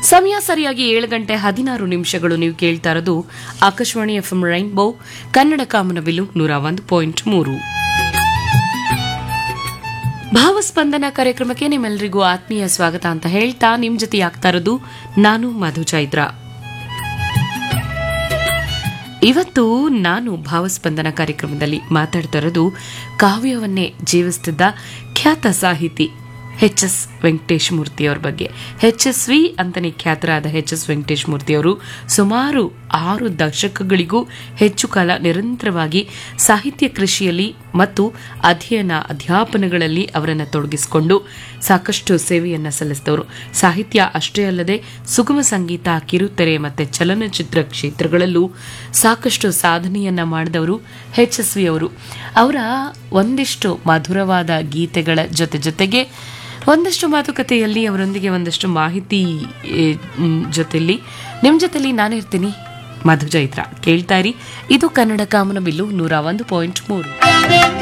ಸಮಯ ಸರಿಯಾಗಿ ಏಳು ಗಂಟೆ ಹದಿನಾರು ನಿಮಿಷಗಳು ನೀವು ಕೇಳ್ತಾ ಇರೋದು ಆಕಾಶವಾಣಿ ಎಫ್ಎಂ ರೈನ್ಬೋ ಕನ್ನಡ ಕಾಮನಬಿಲ್ಲು ನೂರ ಒಂದು ಪಾಯಿಂಟ್ ಮೂರು ಭಾವಸ್ಪಂದನ ಕಾರ್ಯಕ್ರಮಕ್ಕೆ ನಿಮ್ಮೆಲ್ಲರಿಗೂ ಆತ್ಮೀಯ ಸ್ವಾಗತ ಅಂತ ಹೇಳ್ತಾ ನಿಮ್ ಜೊತೆ ಆಗ್ತಾ ಇರೋದು ನಾನು ಮಧು ಚೈತ್ರ ಇವತ್ತು ನಾನು ಭಾವಸ್ಪಂದನ ಕಾರ್ಯಕ್ರಮದಲ್ಲಿ ಮಾತಾಡ್ತಾ ಇರೋದು ಕಾವ್ಯವನ್ನೇ ಜೀವಿಸ್ತಿದ್ದ ಖ್ಯಾತ ಸಾಹಿತಿ ಎಚ್ ಎಸ್ ವೆಂಕಟೇಶ್ ಮೂರ್ತಿಯವರ ಬಗ್ಗೆ ಎಚ್ ಎಸ್ ವಿ ಅಂತಾನೆ ಖ್ಯಾತರಾದ ಎಚ್ ಎಸ್ ವೆಂಕಟೇಶ್ ಮೂರ್ತಿಯವರು ಸುಮಾರು ಆರು ದಶಕಗಳಿಗೂ ಹೆಚ್ಚು ಕಾಲ ನಿರಂತರವಾಗಿ ಸಾಹಿತ್ಯ ಕೃಷಿಯಲ್ಲಿ ಮತ್ತು ಅಧ್ಯಯನ ಅಧ್ಯಾಪನಗಳಲ್ಲಿ ಅವರನ್ನು ತೊಡಗಿಸಿಕೊಂಡು ಸಾಕಷ್ಟು ಸೇವೆಯನ್ನು ಸಲ್ಲಿಸಿದವರು ಸಾಹಿತ್ಯ ಅಷ್ಟೇ ಅಲ್ಲದೆ ಸುಗಮ ಸಂಗೀತ ಕಿರುತೆರೆ ಮತ್ತು ಚಲನಚಿತ್ರ ಕ್ಷೇತ್ರಗಳಲ್ಲೂ ಸಾಕಷ್ಟು ಸಾಧನೆಯನ್ನ ಮಾಡಿದವರು ಎಚ್ ಎಸ್ ವಿ ಅವರು ಅವರ ಒಂದಿಷ್ಟು ಮಧುರವಾದ ಗೀತೆಗಳ ಜೊತೆ ಜೊತೆಗೆ ಒಂದಷ್ಟು ಮಾತುಕತೆಯಲ್ಲಿ ಅವರೊಂದಿಗೆ ಒಂದಷ್ಟು ಮಾಹಿತಿ ಏ, ಮ್, ಜೊತೆಲಿ ನಿಮ್ಮ ಜೊತೆಲಿ ನಾನಿರ್ತೀನಿ ಮಧು ಚೈತ್ರ ಕೇಳ್ತಾ ಇರಿ ಇದು ಕನ್ನಡ ಕಾಮನಬಿಲ್ಲು ನೂರ ಒಂದು ಪಾಯಿಂಟ್ ಮೂರು